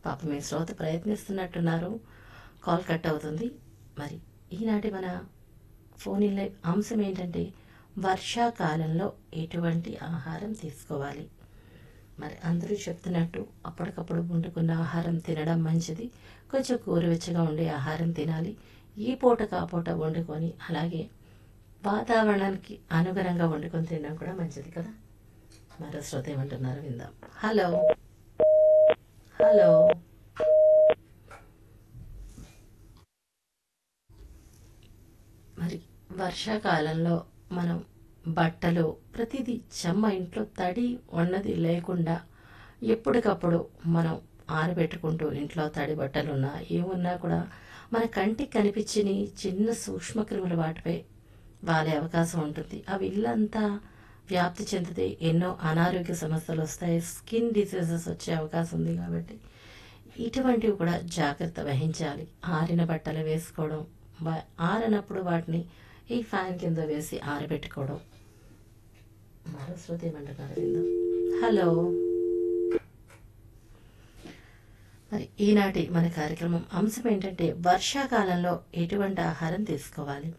పాప మీ శ్రోత ప్రయత్నిస్తున్నట్టున్నారు call cut అవుతుంది మరి ఈనాటి మన ఫోన్ ఇన్ లైవ్ అంశం ఏంటంటే వర్షాకాలంలో ఎటువంటి ఆహారం తీసుకోవాలి మరి అందరూ చెప్తున్నట్టు అప్పటికప్పుడు వండుకున్న ఆహారం తినడం మంచిది కొంచెం గోరువెచ్చగా ఉండే ఆహారం తినాలి ఈ పూట కాపూట వండుకొని అలాగే వాతావరణానికి అనుగుణంగా వండుకొని తినడం కూడా మంచిది కదా మరో శ్రోత ఏమంటున్నారు విందాం హలో హలో మరి వర్షాకాలంలో మనం బట్టలు ప్రతిదీ చెమ్మ ఇంట్లో తడి ఉన్నది లేకుండా ఎప్పటికప్పుడు మనం ఆరబెట్టుకుంటూ ఇంట్లో తడి బట్టలు ఉన్నా ఏమున్నా కూడా మన కంటికి కనిపించని చిన్న సూక్ష్మక్రిములు వాటిపై వాలే అవకాశం ఉంటుంది అవి ఇల్లంతా వ్యాప్తి చెందితే ఎన్నో అనారోగ్య సమస్యలు వస్తాయి స్కిన్ డిసీజెస్ వచ్చే అవకాశం ఉంది కాబట్టి ఇటువంటివి కూడా జాగ్రత్త వహించాలి ఆరిన బట్టలు వేసుకోవడం బ- ఆరనప్పుడు వాటిని ఈ ఫ్యాన్ కింద వేసి ఆరబెట్టుకోవడం మరో శ్రోత ఏమంటున్నారు విందాం హలో మరి ఈనాటి మన కార్యక్రమం అంశం ఏంటంటే వర్షాకాలంలో ఎటువంటి ఆహారం తీసుకోవాలి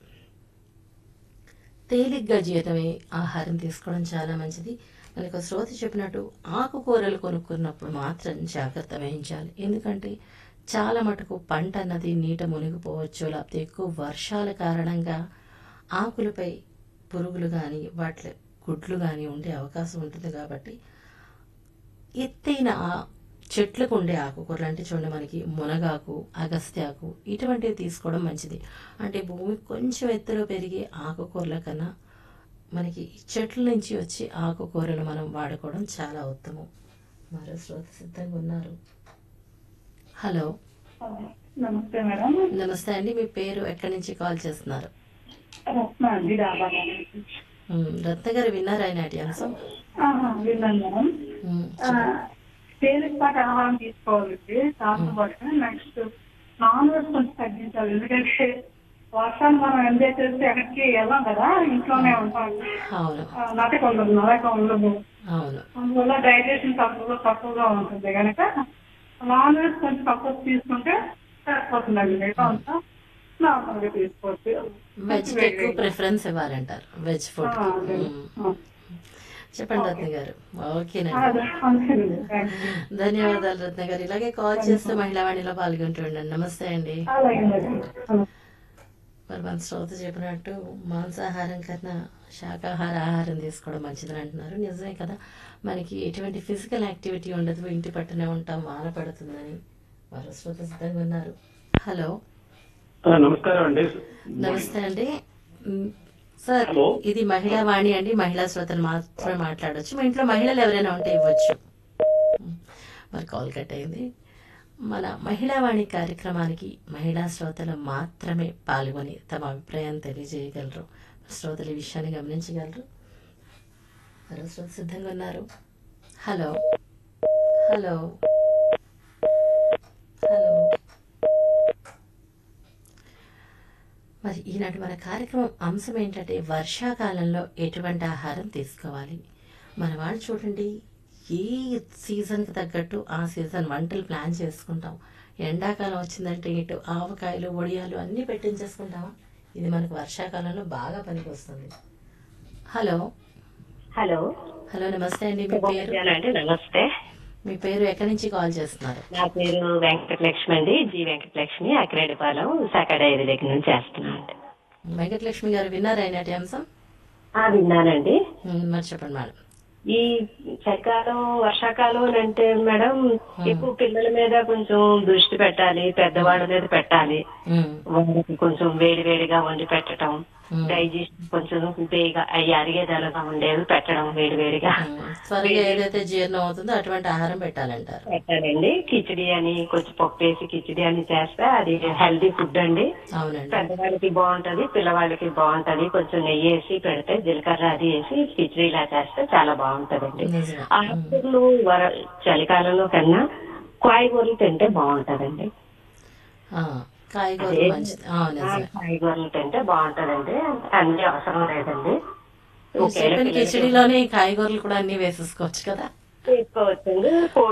తేలిగ్గా జీవితమే ఆహారం తీసుకోవడం చాలా మంచిది మనకు ఒక శ్రోత చెప్పినట్టు ఆకుకూరలు కొనుక్కున్నప్పుడు మాత్రం జాగ్రత్త వహించాలి ఎందుకంటే చాలా మటుకు పంట అన్నది నీట మునిగిపోవచ్చు లేకపోతే ఎక్కువ వర్షాల కారణంగా ఆకులపై పురుగులు కానీ వాటి గుడ్లు కానీ ఉండే అవకాశం ఉంటుంది కాబట్టి ఎత్తైన ఆ చెట్లకు ఉండే ఆకుకూరలు అంటే చూడండి మనకి మునగాకు అగస్త్యాకు ఇటువంటివి తీసుకోవడం మంచిది అంటే భూమి కొంచెం ఎత్తులో పెరిగే ఆకుకూరల కన్నా మనకి ఈ చెట్ల నుంచి వచ్చే ఆకుకూరలు మనం వాడుకోవడం చాలా ఉత్తమం మరో శ్రోత సిద్ధంగా ఉన్నారు హలో నమస్తే మేడం నమస్తే అండి మీ పేరు ఎక్కడి నుంచి కాల్ చేస్తున్నారు రత్న అండి డాబా నుంచి. ఉమ్, రత్న గారు విన్నారా ఈనాటి అంశం ఆహా, విన్నాను మేడం ఉమ్, ఆ, తేలికపాటి ఆహారం తీసుకోవాలండి దాంతో పాటు నెక్స్ట్ నాన్ వెజ్ కొంచెం తగ్గించాలి ఎందుకంటే వర్షాన్ని మనం ఎంజాయ్ చేస్తే ఎక్కడికి వెళ్ళాం కదా ఇంట్లోనే ఉంటాం అవును ఆ, నటక ఉండదు నడక ఉండదు అవును అందువల్ల డైజెషన్ తక్కువ తక్కువగా ఉంటుంది కనుక నాన్ వెజ్ కొంచెం తక్కువ తీసుకుంటే సరిపోతుందండి మిగతా అంతా నార్మల్ గా తీసుకోవచ్చు వెజ్ ఎక్కువ ప్రిఫరెన్స్ ఇవ్వాలంటారు వెజ్ ఫుడ్ ఆ, అదే. ఆ. చెప్పండి రత్న గారు ఓకేనండి అదే, అంతేనండి. థాంక్స్. ధన్యవాదాలు రత్న గారు ఇలాగే కాల్ చేస్తూ మహిళా వాణిలో పాల్గొంటూ ఉండండి నమస్తే అండి అలాగే మేడం. మరి మన శ్రోత చెప్పినట్టు మాంసాహారం కన్నా శాకాహార ఆహారం తీసుకోవడం మంచిదని అంటున్నారు నిజమే కదా మనకి ఎటువంటి ఫిజికల్ యాక్టివిటీ ఉండదు ఇంటి పట్టునే ఉంటాం వాన పడుతుందని మరో శ్రోత సిద్ధంగా ఉన్నారు హలో ఆ, నమస్కారం అండి నమస్తే అండి మ్, సార్ హలో. ఇది మహిళా వాణి అండి మహిళా శ్రోతలు మాత్రమే మాట్లాడొచ్చు మీ ఇంట్లో మహిళలు ఎవరైనా ఉంటే ఇవ్వచ్చు మ్, మరి కాల్ కట్ అయింది మన మహిళా వాణి కార్యక్రమానికి మహిళా శ్రోతలు మాత్రమే పాల్గొని తమ అభిప్రాయాన్ని తెలియజేయగలరు శ్రోతలు ఈ విషయాన్ని గమనించగలరు మరో శ్రోత సిద్ధంగా ఉన్నారు హలో హలో హలో మరి ఈనాటి మన కార్యక్రమం అంశం ఏంటంటే వర్షాకాలంలో ఎటువంటి ఆహారం తీసుకోవాలి మన వాళ్ళు చూడండి ఏ సీజన్కి తగ్గట్టు ఆ సీజన్ వంటలు ప్లాన్ చేసుకుంటాం ఎండాకాలం వచ్చిందంటే ఇటు ఆవకాయలు వడియాలు అన్నీ పెట్టించేసుకుంటామా ఇది మనకు వర్షాకాలంలో బాగా పనికి వస్తుంది హలో హలో హలో నమస్తే అండి మీ పేరు అండి నమస్తే మీ పేరు ఎక్కడి నుంచి కాల్ చేస్తున్నారు నా పేరు వెంకటలక్ష్మి అండి జి వెంకటలక్ష్మి అక్రేడిపాలెం శాఖ డైరీ దగ్గర నుంచి చేస్తున్నాను అండి వెంకటలక్ష్మి గారు విన్నారా ఈనాటి అంశం ఆ, విన్నానండి ఉమ్, మరి చెప్పండి మేడం ఈ చలికాలం వర్షాకాలం అని అంటే మేడం ఎక్కువ పిల్లల మీద కొంచెం దృష్టి పెట్టాలి పెద్దవాళ్ళ మీద పెట్టాలి ఉమ్, వాళ్ళకి కొంచెం వేడి వేడిగా వండి పెట్టడం Hmm. డైజెషన్ కొంచెం బేగా అయ్యి అరిగేదలగా ఉండేవి పెట్టడం వేడి వేడిగా ఉమ్, త్వరగా ఏదైతే జీర్ణం అవుతుందో అటువంటి ఆహారం పెట్టాలంటారు పెట్టాలండి కిచిడి అని కొంచెం పప్పు వేసి కిచిడి అని చేస్తే అది హెల్దీ ఫుడ్ అండి అవునండి పెద్దవాళ్ళకి బాగుంటది పిల్లవాళ్ళకి బాగుంటది కొంచెం నెయ్యి వేసి పెడితే జీలకర్ర అది వేసి కిచడీలా చేస్తే చాలా బాగుంటదండి నిజమే ఆకుకూరలు వర చలికాలంలో కన్నా కాయగూరలు తింటే బాగుంటదండి ఆ, కాయగూరలు అదే. మంచిది ఆ, ఆ, నిజమే కాయగూరలు తింటే బాగుంటదండి అన్ని అవసరం లేదండి మీరు చెప్పిన కిచడీలోనే ఈ కాయగూరలు కూడా అన్ని వేసేసుకోవచ్చు కదా తీసుకోవచ్చండి